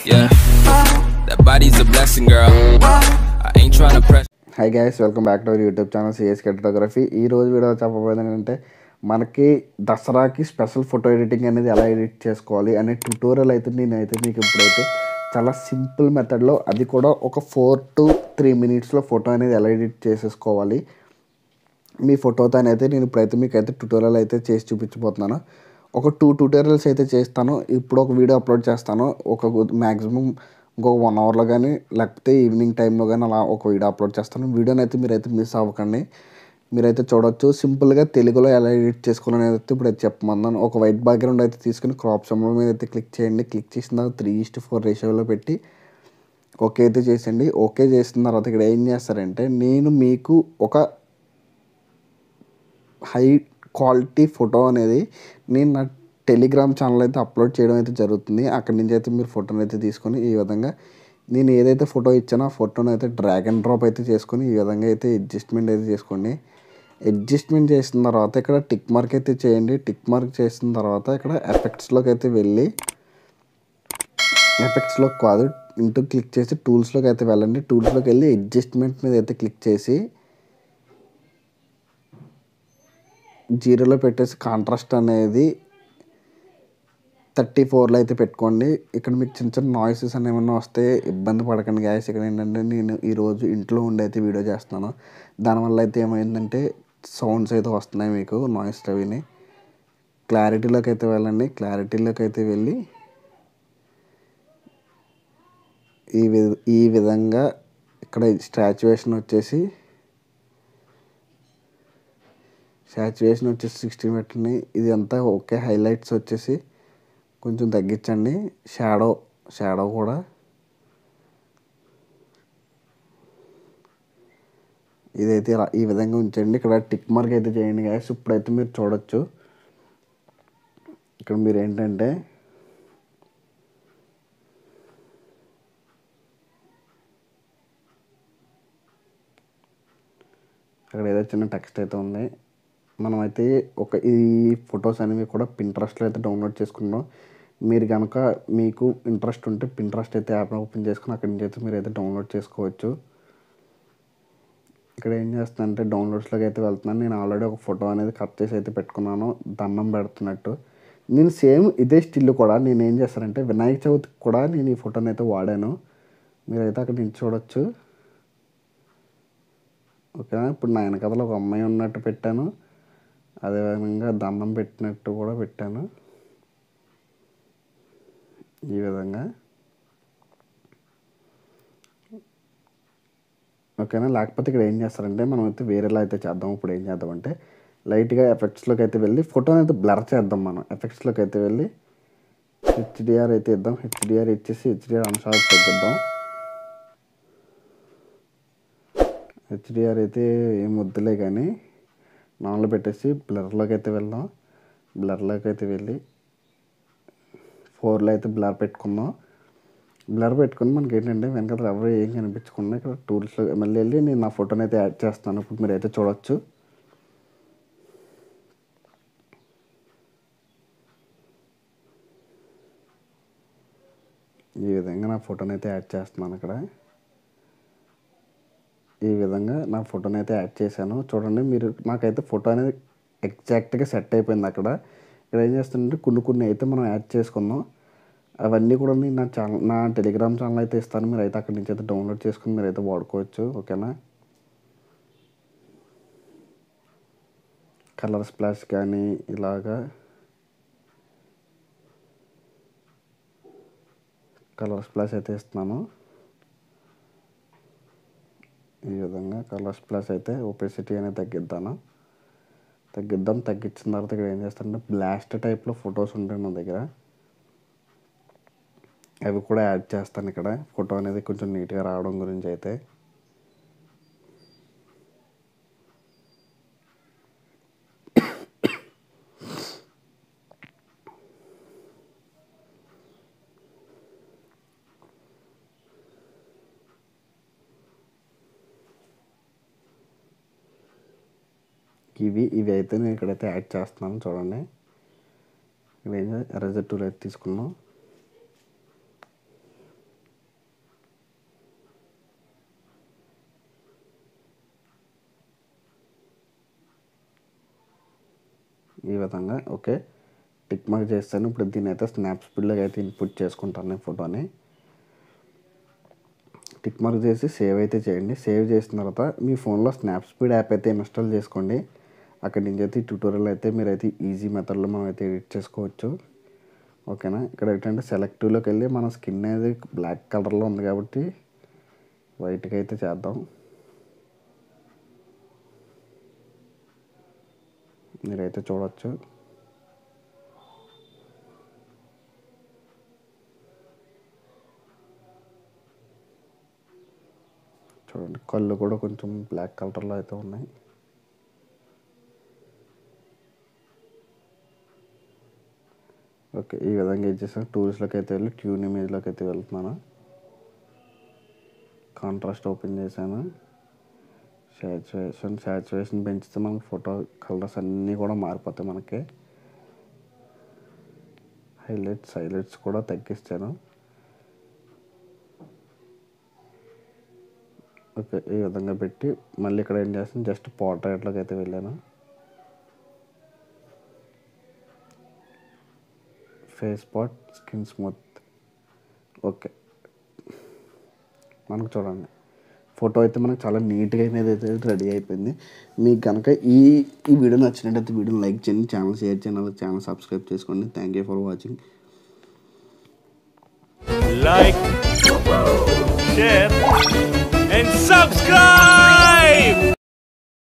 Yeah. That body's a blessing, girl. I ain't trying to press. Hi guys welcome back to our YouTube channel CS photography ఈ రోజు video చెప్పబోయేది ఏంటంటే మనకి దసరాకి special photo editing అనేది ఎలా edit చేసుకోవాలి అనే ట్యూటోరియల్ అయితే నేనైతే మీకు ఇప్పుడైతే చాలా సింపుల్ మెథడ్లో అది కూడా ఒక ఫోర్ టు త్రీ మినిట్స్లో ఫోటో అనేది ఎలా ఎడిట్ చేసేసుకోవాలి మీ ఫోటోతో అయితే నేను ఇప్పుడైతే మీకు అయితే ట్యూటోరియల్ అయితే చేసి చూపించబోతున్నాను ఒక టూ ట్యూటోరియల్స్ అయితే చేస్తాను ఇప్పుడు ఒక వీడియో అప్లోడ్ చేస్తాను ఒక మ్యాక్సిమం ఇంకొక వన్ అవర్లో కానీ లేకపోతే ఈవినింగ్ టైంలో కానీ అలా ఒక వీడియో అప్లోడ్ చేస్తాను వీడియోని అయితే మీరైతే మిస్ అవ్వకండి మీరైతే చూడొచ్చు సింపుల్గా తెలుగులో ఎలా ఎడిట్ చేసుకోవాలని అయితే ఇప్పుడు అయితే చెప్పమన్నాను ఒక వైట్ బ్యాక్గ్రౌండ్ అయితే తీసుకుని క్రాప్ సమ్లో మీద అయితే క్లిక్ చేయండి క్లిక్ చేసిన తర్వాత త్రీ ఈస్ట్ ఫోర్ రేషియోలో పెట్టి ఓకే అయితే చేసేయండి ఓకే చేసిన తర్వాత ఇక్కడ ఏం చేస్తారంటే నేను మీకు ఒక హై క్వాలిటీ ఫోటో అనేది నేను నా టెలిగ్రామ్ ఛానల్ అయితే అప్లోడ్ చేయడం అయితే జరుగుతుంది అక్కడి నుంచి అయితే మీరు ఫోటోని అయితే తీసుకొని ఈ విధంగా నేను ఏదైతే ఫోటో ఇచ్చానో ఆ ఫోటోని అయితే డ్రాగ్ అండ్ డ్రాప్ అయితే చేసుకొని ఈ విధంగా అయితే అడ్జస్ట్మెంట్ అయితే చేసుకోండి అడ్జస్ట్మెంట్ చేసిన తర్వాత ఇక్కడ టిక్ మార్క్ అయితే చేయండి టిక్ మార్క్ చేసిన తర్వాత ఇక్కడ ఎఫెక్ట్స్లోకి అయితే వెళ్ళి ఎఫెక్ట్స్లో కాదు ఇంటూ క్లిక్ చేసి టూల్స్లోకి అయితే వెళ్ళండి టూల్స్లోకి వెళ్ళి అడ్జస్ట్మెంట్ మీద అయితే క్లిక్ చేసి జీరోలో పెట్టేసి కాంట్రాస్ట్ అనేది థర్టీ ఫోర్లో అయితే పెట్టుకోండి ఇక్కడ మీకు చిన్న చిన్న నాయిసెస్ అని ఏమన్నా వస్తే ఇబ్బంది పడకండి గ్యాస్ ఇక్కడ ఏంటంటే నేను ఈరోజు ఇంట్లో ఉండి అయితే వీడియో చేస్తున్నాను దానివల్ల అయితే ఏమైందంటే సౌండ్స్ అయితే వస్తున్నాయి మీకు నాయిస్ అవిని క్లారిటీలోకి అయితే వెళ్ళండి క్లారిటీలోకి అయితే వెళ్ళి ఈ వి ఈ విధంగా ఇక్కడ స్టాచ్యువేషన్ వచ్చేసి సాచురేషన్ వచ్చేసి సిక్స్టీన్ పెట్టండి ఇది అంతా ఓకే హైలైట్స్ వచ్చేసి కొంచెం తగ్గించండి షాడో షాడో కూడా ఇదైతే ఇలా ఈ విధంగా ఉంచండి ఇక్కడ టిక్ మార్క్ అయితే చేయండి గాయస్ ఇప్పుడైతే మీరు చూడొచ్చు ఇక్కడ మీరు ఏంటంటే అక్కడ ఏదో చిన్న టెక్స్ట్ అయితే ఉంది మనమైతే ఒక ఈ ఫొటోస్ అనేవి కూడా పింట్రెస్ట్లో అయితే డౌన్లోడ్ చేసుకున్నాం మీరు కనుక మీకు ఇంట్రెస్ట్ ఉంటే పింట్రెస్ట్ అయితే యాప్ ఓపెన్ చేసుకుని అక్కడి నుంచి అయితే మీరు అయితే డౌన్లోడ్ చేసుకోవచ్చు ఇక్కడ ఏం చేస్తానంటే డౌన్లోడ్స్లోకి అయితే వెళ్తున్నాను నేను ఆల్రెడీ ఒక ఫోటో అనేది కట్ చేసి అయితే పెట్టుకున్నాను దండం పెడుతున్నట్టు నేను సేమ్ ఇదే స్టిల్ కూడా నేను ఏం చేస్తానంటే వినాయక చవితికి కూడా నేను ఈ ఫోటోని అయితే వాడాను మీరైతే అక్కడ నుంచి చూడొచ్చు ఓకేనా ఇప్పుడు నా వెనకథలో ఒక అమ్మాయి ఉన్నట్టు పెట్టాను అదేవిధంగా దండం పెట్టినట్టు కూడా పెట్టాను ఈ విధంగా ఓకేనా లేకపోతే ఇక్కడ ఏం చేస్తారంటే మనం అయితే వేరేలా అయితే చేద్దాం ఇప్పుడు ఏం చేద్దామంటే లైట్గా ఎఫెక్ట్స్లోకి అయితే వెళ్ళి ఫోటోని అయితే బ్లర్ చేద్దాం మనం ఎఫెక్ట్స్లోకి అయితే వెళ్ళి హెచ్డిఆర్ అయితే ఇద్దాం హెచ్డిఆర్ ఇచ్చేసి హెచ్డిఆర్ అంశాలు తగ్గిద్దాం హెచ్డిఆర్ అయితే ఏం వద్దులే కానీ నాన్లో పెట్టేసి బ్లర్లోకి అయితే వెళ్దాం బ్లర్లోకి అయితే వెళ్ళి ఫోర్లో అయితే బ్లర్ పెట్టుకుందాం బ్లర్ పెట్టుకుని మనకి ఏంటంటే వెనకాల ఎవరు ఏం కనిపించకుండా ఇక్కడ టూల్స్లో మళ్ళీ వెళ్ళి నేను నా ఫోటోని అయితే యాడ్ చేస్తాను ఇప్పుడు మీరు అయితే చూడొచ్చు ఈ విధంగా నా ఫోటోని అయితే యాడ్ చేస్తున్నాను అక్కడ ఈ విధంగా నా ఫోటోని అయితే యాడ్ చేశాను చూడండి మీరు నాకైతే ఫోటో అనేది ఎగ్జాక్ట్గా సెట్ అయిపోయింది అక్కడ ఇక్కడ ఏం చేస్తుందంటే కొన్ని కొన్ని అయితే మనం యాడ్ చేసుకుందాం అవన్నీ కూడా నేను నా ఛానల్ నా టెలిగ్రామ్ ఛానల్ అయితే ఇస్తాను మీరు అయితే అక్కడి నుంచి అయితే డౌన్లోడ్ చేసుకుని మీరు అయితే వాడుకోవచ్చు ఓకేనా కలర్ స్ప్లాష్ కానీ ఇలాగా కలర్ స్ప్లాష్ అయితే ఇస్తున్నాను ఈ విధంగా కలర్స్ ప్లస్ అయితే ఒపెసిటీ అనేది తగ్గిద్దాను తగ్గిద్దాం తగ్గించిన తర్వాత ఇక్కడ ఏం చేస్తానంటే బ్లాస్ట్ టైప్లో ఫొటోస్ ఉంటాయి నా దగ్గర అవి కూడా యాడ్ చేస్తాను ఇక్కడ ఫోటో అనేది కొంచెం నీట్గా రావడం గురించి అయితే ఇవి ఇవి అయితే నేను ఇక్కడైతే యాడ్ చేస్తున్నాను చూడండి ఇక్కడ ఏం ఎరేజర్ టూల్ అయితే తీసుకున్నాం ఈ విధంగా ఓకే టిక్ మార్క్ చేస్తాను ఇప్పుడు దీని అయితే స్నాప్ స్పీడ్లోకి అయితే ఇన్పుట్ చేసుకుంటాను నేను ఫోటోని టిక్ మార్క్ చేసి సేవ్ అయితే చేయండి సేవ్ చేసిన తర్వాత మీ ఫోన్లో స్నాప్ స్పీడ్ యాప్ అయితే ఇన్స్టాల్ చేసుకోండి అక్కడి నుంచి అయితే ట్యూటోరియల్ అయితే మీరు అయితే ఈజీ మెథడ్లో మనం అయితే ఎడిట్ చేసుకోవచ్చు ఓకేనా ఇక్కడ ఏంటంటే సెలెక్టివ్లోకి వెళ్ళి మన స్కిన్ అనేది బ్లాక్ కలర్లో ఉంది కాబట్టి వైట్గా అయితే చేద్దాం మీరైతే చూడవచ్చు చూడండి కళ్ళు కూడా కొంచెం బ్లాక్ కలర్లో అయితే ఉన్నాయి ఓకే ఈ విధంగా ఏం చేసాను టూల్స్లోకి అయితే వెళ్ళి ట్యూన్ ఇమేజ్లోకి అయితే వెళ్తున్నాను కాంట్రాస్ట్ ఓపెన్ చేశాను సాచురేషన్ సాచురేషన్ పెంచితే మనకి ఫోటో కలర్స్ అన్నీ కూడా మారిపోతాయి మనకి హైలైట్స్ హైలైట్స్ కూడా తగ్గిస్తాను ఓకే ఈ విధంగా పెట్టి మళ్ళీ ఇక్కడ ఏం చేస్తాను జస్ట్ పోర్ట్రేట్లోకి అయితే వెళ్ళాను ఫేస్ పాట్ స్కిన్ స్మూత్ ఓకే మనకు చూడండి ఫోటో అయితే మనకు చాలా నీట్గా అనేది అయితే రెడీ అయిపోయింది మీకు కనుక ఈ ఈ వీడియో నచ్చినట్టయితే వీడియోని లైక్ చేయండి ఛానల్ షేర్ చేయండి అలాగే ఛానల్ సబ్స్క్రైబ్ చేసుకోండి thank you for watching like, share, and subscribe!